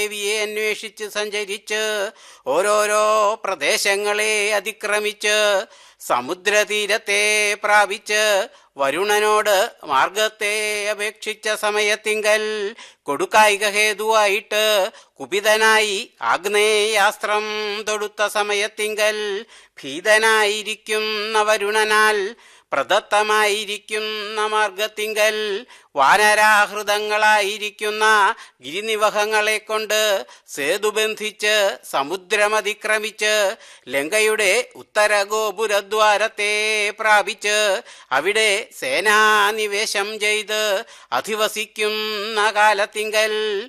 ദേവിയെ അന്വേഷിച്ച് സഞ്ചരിച്ച് ഓരോരോ പ്രദേശങ്ങളെ അതിക്രമിച്ച് സമുദ്രതീരത്തെ പ്രാപിച്ച് വരുണനോട് മാർഗത്തെ അപേക്ഷിച്ച സമയത്തിങ്കൽ കൊടുക്കായിക ഹേതുവായിട്ട് കുപിതനായി ആഗ്നേയാസ്ത്രം തൊടുത്ത സമയത്തിങ്കൽ ഭീതനായിരിക്കുന്ന വരുണനാൽ പ്രദത്തമായിരിക്കുന്ന മാർഗത്തിങ്കൽ വാനരാഹൃതങ്ങളായിരിക്കുന്ന ഗിരിനിവഹങ്ങളെ കൊണ്ട് സേതുബന്ധിച്ച് സമുദ്രമതിക്രമിച്ച് ലങ്കയുടെ ഉത്തരഗോപുരദ്വാരത്തെ പ്രാപിച്ച് അവിടെ സേനാനിവേശം ചെയ്ത് അധിവസിക്കുന്ന കാലത്തിങ്കൽ